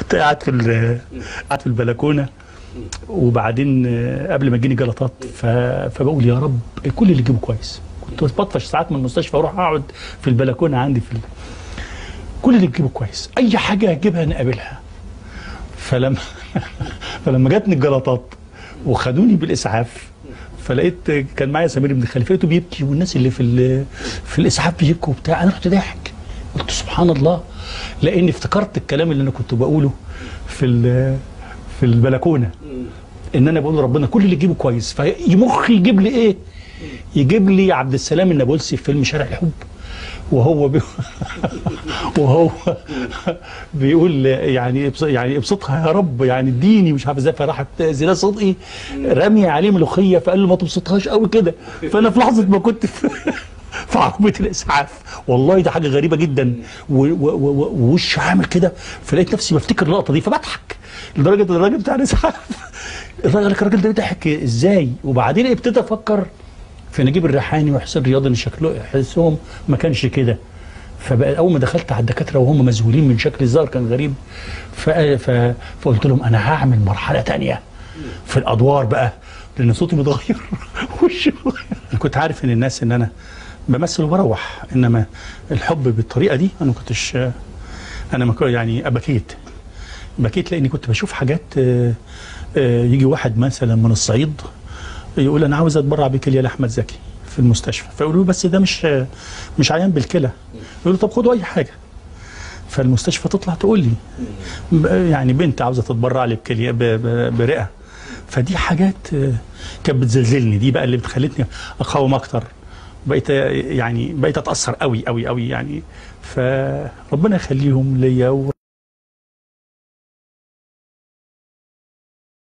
كنت قاعد في ال- قاعد في البلكونه وبعدين آه، قبل ما تجيني جلطات ف... فبقول يا رب كل اللي يجيبه كويس كنت بطفش ساعات من المستشفى اروح اقعد في البلكونه عندي في ال... كل اللي تجيبه كويس اي حاجه هجيبها نقابلها فلما فلما جاتني الجلطات وخدوني بالاسعاف فلقيت كان معايا سمير بن خليفه لقيته بيبكي والناس اللي في ال- في الاسعاف بيبكوا وبتاع انا رحت ضاحك قلت سبحان الله لاني افتكرت الكلام اللي انا كنت بقوله في ال- في البلكونه ان انا بقول لربنا كل اللي يجيبه كويس فمخي يجيب لي ايه؟ يجيب لي عبد السلام النابلسي في فيلم شارع الحب وهو بي... وهو بيقول يعني ابس- يعني ابسطها يا رب يعني اديني مش عارف ازاي فراحت زينات صدقي راميه عليه ملوخيه فقال له ما تبسطهاش قوي كده فانا في لحظه ما كنت في في عربيه الاسعاف والله ده حاجه غريبه جدا و- و- و- ووش عامل كده فلقيت نفسي بفتكر اللقطه دي فبضحك لدرجه ان الراجل بتاع الاسعاف الراجل الراجل ده ضحك ازاي وبعدين ابتدى افكر في نجيب الريحاني وحسين رياض اللي شكله حسهم ما كانش كده فبقى اول ما دخلت على الدكاتره وهم مذهولين من شكل الظاهر كان غريب ف... ف... فقلت لهم انا هعمل مرحله تانية في الادوار بقى لان صوتي متغير وشي متغير. انا كنت عارف ان الناس ان انا بمثل وبروح انما الحب بالطريقه دي انا ما كنتش انا ما كنت يعني بكيت بكيت لاني كنت بشوف حاجات آه، آه، يجي واحد مثلا من الصعيد يقول انا عاوز اتبرع بكليه لاحمد زكي في المستشفى فيقولوا له بس ده مش مش عيان بالكلى يقولوا طب خدوا اي حاجه فالمستشفى تطلع تقول لي ب- يعني بنت عاوزه تتبرع لي بكليه ب- ب- برئه فدي حاجات آه، كانت بتزلزلني دي بقى اللي بتخلتني اقاوم اكتر بقيت آه، يعني بقيت اتاثر قوي قوي قوي يعني فربنا يخليهم ليا و-